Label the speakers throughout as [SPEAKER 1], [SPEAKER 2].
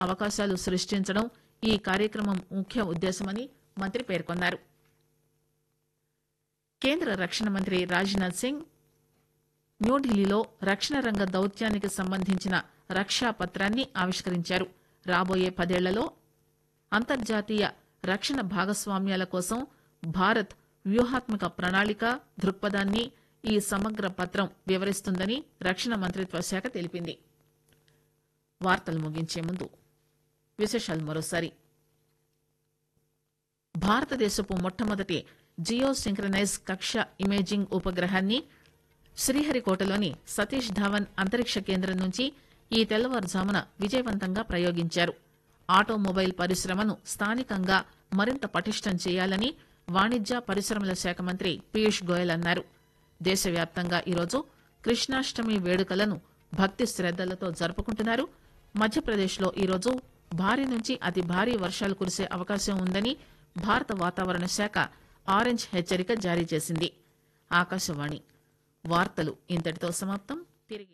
[SPEAKER 1] అవకాశాలు సృష్టించడం ఈ కార్యక్రమం ముఖ్య ఉద్దేశమని మంత్రి పేర్కొన్నారు కేంద్ర రక్షణ మంత్రి రాజ్నాథ్ సింగ్ న్యూఢిల్లీలో రక్షణ రంగ దౌత్యానికి సంబంధించిన రక్షా పత్రాన్ని ఆవిష్కరించారు రాబోయే పదేళ్లలో అంతర్జాతీయ రక్షణ భాగస్వామ్యాల కోసం భారత్ వ్యూహాత్మక ప్రణాళిక దృక్పథాన్ని ఈ సమగ్ర పత్రం వివరిస్తుందని రక్షణ మంత్రిత్వ శాఖ తెలిపింది వార్తలు ముగించే ముందు విశేషాలు మరోసారి భారతదేశపు మొట్టమొదటి జియో సింక్రనైజ్ కక్ష ఇమేజింగ్ ఉపగ్రహాన్ని శ్రీహరికోటలోని సతీష్ ధావన్ అంతరిక్ష కేంద్రం నుంచి ఈ తెల్లవారుజామున విజయవంతంగా ప్రయోగించారు ఆటోమొబైల్ పరిశ్రమను స్థానికంగా మరింత పటిష్టం చేయాలని వాణిజ్య పరిశ్రమల శాఖ మంత్రి పీయూష్ గోయల్ అన్నారు దేశవ్యాప్తంగా ఈరోజు కృష్ణాష్టమి వేడుకలను భక్తి శ్రద్దలతో జరుపుకుంటున్నారు మధ్యప్రదేశ్లో ఈరోజు భారీ నుంచి అతి భారీ వర్షాలు కురిసే అవకాశం ఉందని భారత వాతావరణ శాఖ ఆరెంజ్ హెచ్చరిక జారీ చేసింది ఆకాశవాణి వార్తలు ఇంతటితో సమాప్తం తిరిగి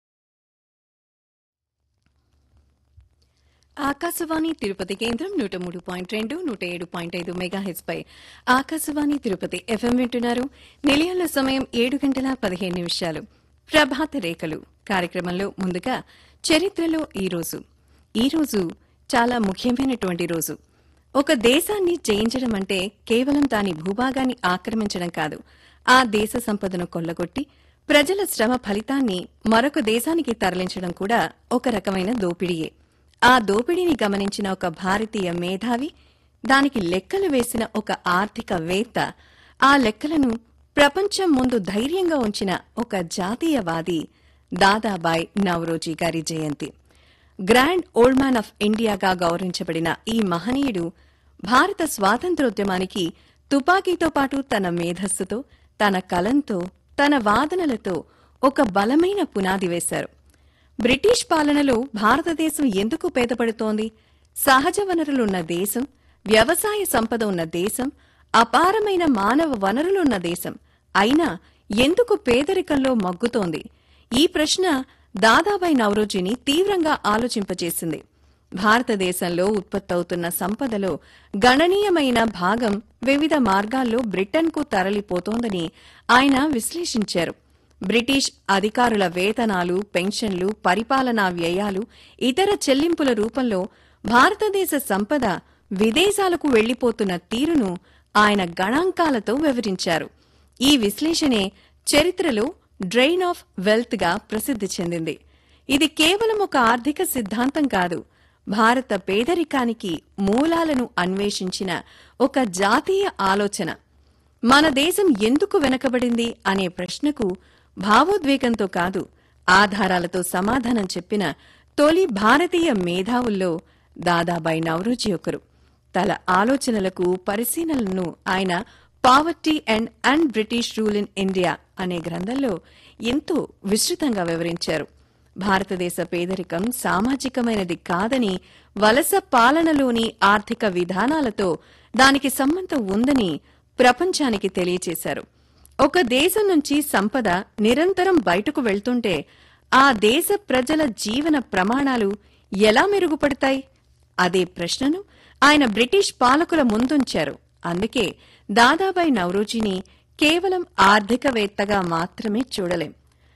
[SPEAKER 2] ఆకాశవాణి తిరుపతి కేంద్రం నూట మూడు పాయింట్ రెండు నూట ఏడు పాయింట్ ఐదు మెగాహెచ్ పై ఆకాశవాణి తిరుపతి ఎఫ్ఎం వింటున్నారు నిలయాల సమయం ఏడు గంటల పదిహేను నిమిషాలు ప్రభాత రేఖలు కార్యక్రమంలో ముందుగా చరిత్రలో ఈ రోజు ఈ రోజు చాలా ముఖ్యమైనటువంటి రోజు ఒక దేశాన్ని జయించడం అంటే కేవలం దాని భూభాగాన్ని ఆక్రమించడం కాదు ఆ దేశ సంపదను కొల్లగొట్టి ప్రజల శ్రమ ఫలితాన్ని మరొక దేశానికి తరలించడం కూడా ఒక రకమైన దోపిడీయే ఆ దోపిడీని గమనించిన ఒక భారతీయ మేధావి దానికి లెక్కలు వేసిన ఒక ఆర్థికవేత్త ఆ లెక్కలను ప్రపంచం ముందు ధైర్యంగా ఉంచిన ఒక జాతీయవాది దాదాబాయ్ నవరోజీ గారి జయంతి గ్రాండ్ ఓల్డ్ మ్యాన్ ఆఫ్ ఇండియాగా గౌరవించబడిన ఈ మహనీయుడు భారత స్వాతంత్ర్యోద్యమానికి తుపాకీతో పాటు తన మేధస్సుతో తన కలంతో తన వాదనలతో ఒక బలమైన పునాది వేశారు బ్రిటిష్ పాలనలో భారతదేశం ఎందుకు పేదపడుతోంది సహజ వనరులున్న దేశం వ్యవసాయ సంపద ఉన్న దేశం అపారమైన మానవ వనరులున్న దేశం అయినా ఎందుకు పేదరికంలో మగ్గుతోంది ఈ ప్రశ్న దాదాబాయి నవరోజీని తీవ్రంగా ఆలోచింపజేసింది భారతదేశంలో ఉత్పత్తవుతున్న సంపదలో గణనీయమైన భాగం వివిధ మార్గాల్లో బ్రిటన్కు తరలిపోతోందని ఆయన విశ్లేషించారు బ్రిటిష్ అధికారుల వేతనాలు పెన్షన్లు పరిపాలనా వ్యయాలు ఇతర చెల్లింపుల రూపంలో భారతదేశ సంపద విదేశాలకు వెళ్లిపోతున్న తీరును ఆయన గణాంకాలతో వివరించారు ఈ విశ్లేషణే చరిత్రలో డ్రైన్ ఆఫ్ వెల్త్ గా ప్రసిద్ది చెందింది ఇది కేవలం ఒక ఆర్థిక సిద్ధాంతం కాదు భారత పేదరికానికి మూలాలను అన్వేషించిన ఒక జాతీయ ఆలోచన మన దేశం ఎందుకు వెనకబడింది అనే ప్రశ్నకు భావోద్వేగంతో కాదు ఆధారాలతో సమాధానం చెప్పిన తొలి భారతీయ మేధావుల్లో దాదాబాయి నవరోజీ ఒకరు తన ఆలోచనలకు పరిశీలనలను ఆయన poverty and and British rule in India అనే గ్రంథంలో ఎంతో విస్తృతంగా వివరించారు భారతదేశ పేదరికం సామాజికమైనది కాదని వలస పాలనలోని ఆర్థిక విధానాలతో దానికి సంబంధం ఉందని ప్రపంచానికి తెలియచేశారు ఒక దేశం నుంచి సంపద నిరంతరం బయటకు వెళ్తుంటే ఆ దేశ ప్రజల జీవన ప్రమాణాలు ఎలా మెరుగుపడతాయి అదే ప్రశ్నను ఆయన బ్రిటిష్ పాలకుల ముందుంచారు అందుకే దాదాబాయి నవరోజీని కేవలం ఆర్థికవేత్తగా మాత్రమే చూడలేం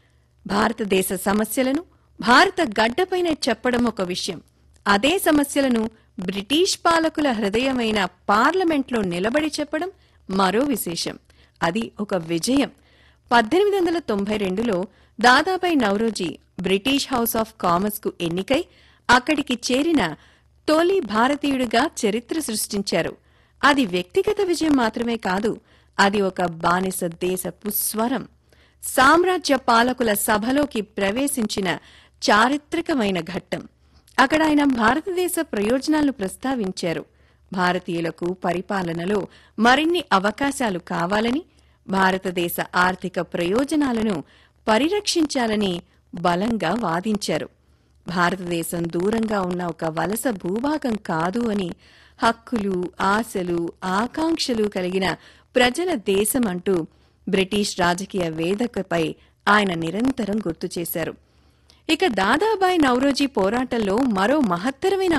[SPEAKER 2] భారతదేశ సమస్యలను భారత గడ్డపైన చెప్పడం ఒక విషయం అదే సమస్యలను బ్రిటిష్ పాలకుల హృదయమైన పార్లమెంట్లో నిలబడి చెప్పడం మరో విశేషం అది ఒక విజయం పద్దెనిమిది వందల తొంభై రెండులో Dadabhai Naoroji British house of commons కు ఎన్నికై అక్కడికి చేరిన తొలి భారతీయుడిగా చరిత్ర సృష్టించారు అది వ్యక్తిగత విజయం మాత్రమే కాదు అది ఒక బానిస దేశపు స్వరం సామ్రాజ్య పాలకుల సభలోకి ప్రవేశించిన చారిత్రకమైన ఘట్టం అక్కడ ఆయన భారతదేశ ప్రయోజనాలను ప్రస్తావించారు భారతీయులకు పరిపాలనలో మరిన్ని అవకాశాలు కావాలని భారతదేశ ఆర్థిక ప్రయోజనాలను పరిరక్షించాలని బలంగా వాదించారు భారతదేశం దూరంగా ఉన్న ఒక వలస భూభాగం కాదు అని హక్కులు ఆశలు ఆకాంక్షలు కలిగిన ప్రజల దేశం అంటూ బ్రిటిష్ రాజకీయ వేదికపై ఆయన నిరంతరం గుర్తు చేశారు ఇక దాదాబాయి నౌరోజీ పోరాటంలో మరో మహత్తరమైన